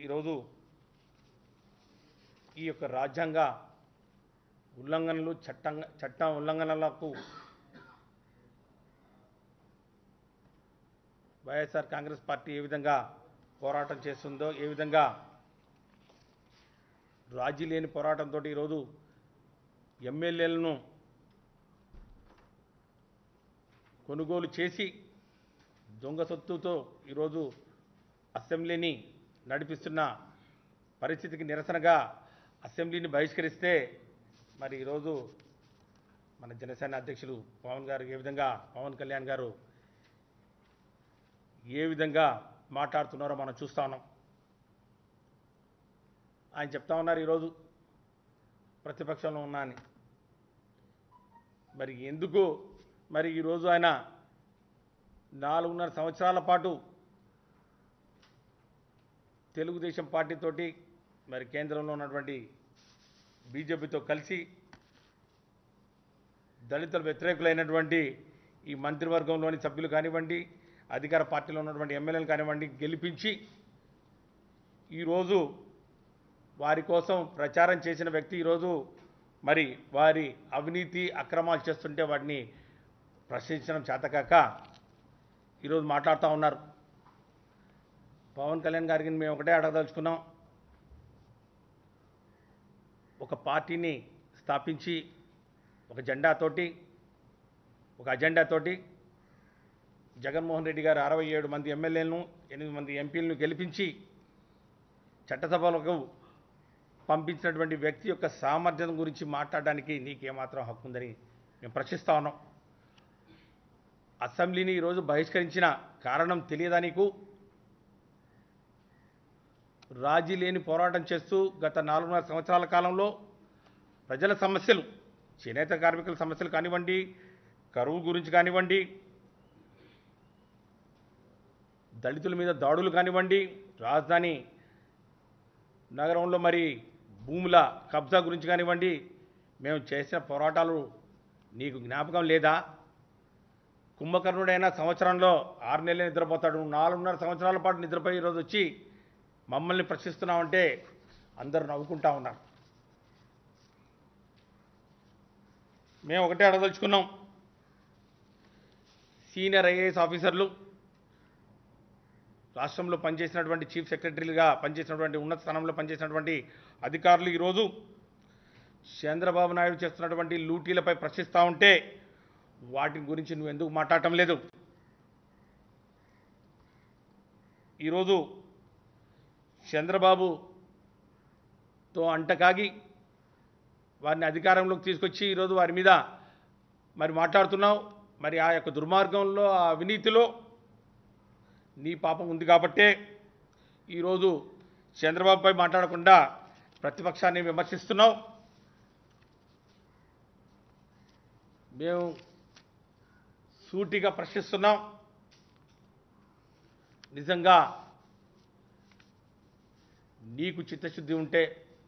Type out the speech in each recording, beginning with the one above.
ఈరోజు ఈ యొక్క రాజ్యాంగ ఉల్లంఘనలు చట్టం చట్ట ఉల్లంఘనలకు వైఎస్ఆర్ కాంగ్రెస్ పార్టీ ఏ విధంగా పోరాటం చేస్తుందో ఏ విధంగా రాజీ లేని పోరాటంతో ఈరోజు ఎమ్మెల్యేలను కొనుగోలు చేసి దొంగ సొత్తుతో ఈరోజు అసెంబ్లీని నడిపిస్తున్న పరిస్థితికి నిరసనగా అసెంబ్లీని బహిష్కరిస్తే మరి ఈరోజు మన జనసేన అధ్యక్షులు పవన్ గారు ఏ విధంగా పవన్ కళ్యాణ్ గారు ఏ విధంగా మాట్లాడుతున్నారో మనం చూస్తా ఉన్నాం ఆయన చెప్తా ఉన్నారు ఈరోజు ప్రతిపక్షంలో ఉన్నా అని మరి ఎందుకు మరి ఈరోజు ఆయన నాలుగున్నర సంవత్సరాల పాటు తెలుగుదేశం పార్టీతోటి మరి కేంద్రంలో ఉన్నటువంటి బీజేపీతో కలిసి దళితుల వ్యతిరేకులైనటువంటి ఈ మంత్రివర్గంలోని సభ్యులు కానివ్వండి అధికార పార్టీలో ఉన్నటువంటి ఎమ్మెల్యేలు కానివ్వండి గెలిపించి ఈరోజు వారి కోసం ప్రచారం చేసిన వ్యక్తి ఈరోజు మరి వారి అవినీతి అక్రమాలు చేస్తుంటే వాటిని ప్రశ్నించడం చేతకాక ఈరోజు మాట్లాడుతూ ఉన్నారు పవన్ కళ్యాణ్ గారికి మేము ఒకటే అడగదలుచుకున్నాం ఒక పార్టీని స్థాపించి ఒక జెండాతోటి ఒక అజెండాతోటి జగన్మోహన్ రెడ్డి గారు అరవై ఏడు మంది ఎమ్మెల్యేలను ఎనిమిది మంది ఎంపీలను గెలిపించి చట్టసభలకు పంపించినటువంటి వ్యక్తి యొక్క సామర్థ్యం గురించి మాట్లాడడానికి నీకేమాత్రం హక్కు ఉందని మేము ప్రశ్నిస్తా ఉన్నాం అసెంబ్లీని ఈరోజు బహిష్కరించిన కారణం తెలియదా నీకు రాజీ లేని పోరాటం చేస్తూ గత నాలుగున్నర సంవత్సరాల కాలంలో ప్రజల సమస్యలు చేనేత కార్మికుల సమస్యలు కానివ్వండి కరువు గురించి కానివ్వండి దళితుల మీద దాడులు కానివ్వండి రాజధాని నగరంలో మరి భూముల కబ్జా గురించి కానివ్వండి మేము చేసిన పోరాటాలు నీకు జ్ఞాపకం లేదా కుంభకర్ణుడైన సంవత్సరంలో ఆరు నెలలు నిద్రపోతాడు నాలుగున్నర సంవత్సరాల పాటు నిద్రపోయి ఈరోజు వచ్చి మమ్మల్ని ప్రశ్నిస్తున్నామంటే అందరూ నవ్వుకుంటా ఉన్నారు మేము ఒకటే అడగదలుచుకున్నాం సీనియర్ ఐఏఎస్ ఆఫీసర్లు రాష్ట్రంలో పనిచేసినటువంటి చీఫ్ సెక్రటరీలుగా పనిచేసినటువంటి ఉన్నత స్థానంలో పనిచేసినటువంటి అధికారులు ఈరోజు చంద్రబాబు నాయుడు చేస్తున్నటువంటి లూటీలపై ప్రశ్నిస్తూ ఉంటే వాటి గురించి నువ్వు ఎందుకు మాట్లాడటం లేదు ఈరోజు చంద్రబాబుతో అంటకాగి వారిని అధికారంలోకి తీసుకొచ్చి ఈరోజు వారి మీద మరి మాట్లాడుతున్నావు మరి ఆ యొక్క దుర్మార్గంలో ఆ అవినీతిలో నీ పాపం ఉంది కాబట్టే ఈరోజు చంద్రబాబుపై మాట్లాడకుండా ప్రతిపక్షాన్ని విమర్శిస్తున్నావు మేము సూటిగా ప్రశ్నిస్తున్నాం నిజంగా నీకు చిత్తశుద్ధి ఉంటే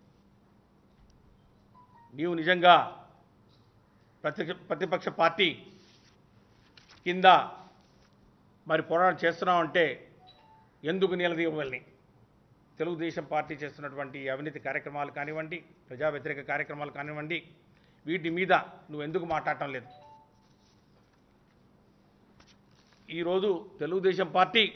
నీవు నిజంగా ప్రతి ప్రతిపక్ష పార్టీ కింద మరి పోరాటం చేస్తున్నావు అంటే ఎందుకు నిలదీయవల్ని తెలుగుదేశం పార్టీ చేస్తున్నటువంటి ఈ అవినీతి కార్యక్రమాలు కానివ్వండి ప్రజా వ్యతిరేక కార్యక్రమాలు కానివ్వండి వీటి మీద నువ్వు ఎందుకు మాట్లాడటం లేదు ఈరోజు తెలుగుదేశం పార్టీ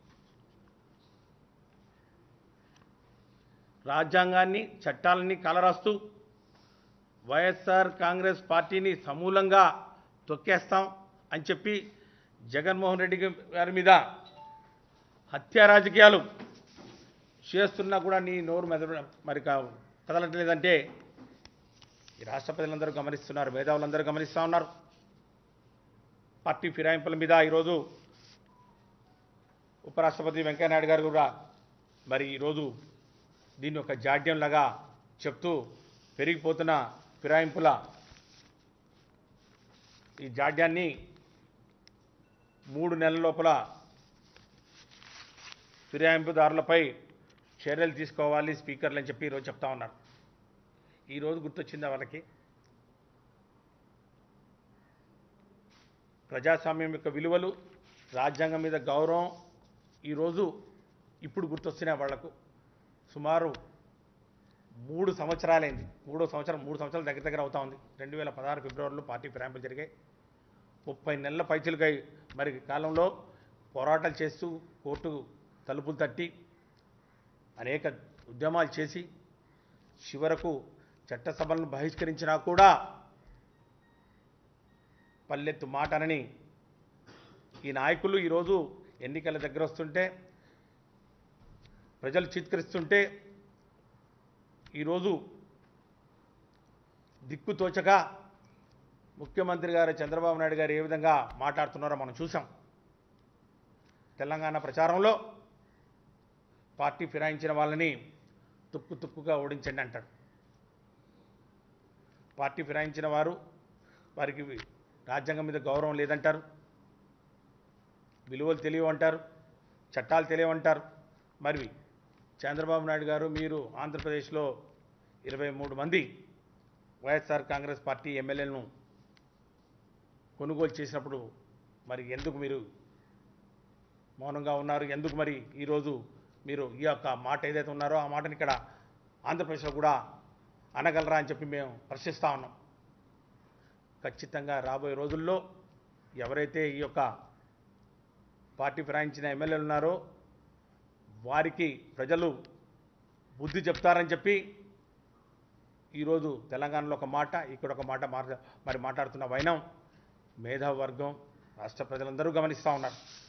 రాజ్యాంగాన్ని చట్టాలని కలరాస్తూ వైఎస్ఆర్ కాంగ్రెస్ పార్టీని సమూలంగా తొక్కేస్తాం అని చెప్పి జగన్మోహన్ రెడ్డి గారి మీద హత్యా రాజకీయాలు చేస్తున్నా కూడా నీ నోరు మెద మరి కా- కదలట్లేదంటే ఈ రాష్ట్ర ప్రజలందరూ గమనిస్తున్నారు మేధావులందరూ గమనిస్తూ ఉన్నారు పార్టీ ఫిరాయింపుల మీద ఈరోజు ఉపరాష్ట్రపతి వెంకయ్యనాయుడు గారు కూడా మరి ఈరోజు దీన్ని ఒక జాడ్యంలాగా చెప్తూ పెరిగిపోతున్న ఫిరాయింపుల ఈ జాడ్యాన్ని మూడు నెలల లోపల ఫిరాయింపుదారులపై చర్యలు తీసుకోవాలి స్పీకర్లు అని చెప్పి ఈరోజు చెప్తా ఉన్నారు ఈరోజు గుర్తొచ్చిందా వాళ్ళకి ప్రజాస్వామ్యం యొక్క విలువలు రాజ్యాంగం మీద గౌరవం ఈరోజు ఇప్పుడు గుర్తొస్తున్నాయి వాళ్లకు సుమారు మూడు సంవత్సరాలైంది మూడో సంవత్సరం మూడు సంవత్సరాలు దగ్గర దగ్గర అవుతా ఉంది రెండు వేల పదహారు ఫిబ్రవరిలో పార్టీ ఫిరాయింపులు జరిగాయి ముప్పై నెలల పైచులుగా మరి కాలంలో పోరాటాలు చేస్తూ కోర్టు తలుపులు తట్టి అనేక ఉద్యమాలు చేసి చివరకు చట్టసభలను బహిష్కరించినా కూడా పల్లెత్తు మాటనని ఈ నాయకులు ఈరోజు ఎన్నికల దగ్గర వస్తుంటే ప్రజలు చిత్కరిస్తుంటే ఈరోజు దిక్కుతోచక ముఖ్యమంత్రి గారు చంద్రబాబు నాయుడు గారు ఏ విధంగా మాట్లాడుతున్నారో మనం చూసాం తెలంగాణ ప్రచారంలో పార్టీ ఫిరాయించిన వాళ్ళని తుక్కు తుక్కుగా ఓడించండి అంటాడు పార్టీ ఫిరాయించిన వారు వారికి రాజ్యాంగం మీద గౌరవం లేదంటారు విలువలు తెలియవంటారు చట్టాలు తెలియవంటారు మరి చంద్రబాబు నాయుడు గారు మీరు ఆంధ్రప్రదేశ్లో ఇరవై మూడు మంది వైఎస్ఆర్ కాంగ్రెస్ పార్టీ ఎమ్మెల్యేలను కొనుగోలు చేసినప్పుడు మరి ఎందుకు మీరు మౌనంగా ఉన్నారు ఎందుకు మరి ఈరోజు మీరు ఈ యొక్క మాట ఏదైతే ఉన్నారో ఆ మాటని ఇక్కడ ఆంధ్రప్రదేశ్లో కూడా అనగలరా అని చెప్పి మేము ప్రశ్నిస్తా ఉన్నాం ఖచ్చితంగా రాబోయే రోజుల్లో ఎవరైతే ఈ యొక్క పార్టీ ఫిరాయించిన ఎమ్మెల్యేలు ఉన్నారో వారికి ప్రజలు బుద్ధి చెప్తారని చెప్పి ఈరోజు తెలంగాణలో ఒక మాట ఇక్కడ ఒక మాట మాట్లా మరి మాట్లాడుతున్న వైనం మేధావర్గం రాష్ట్ర ప్రజలందరూ గమనిస్తూ ఉన్నారు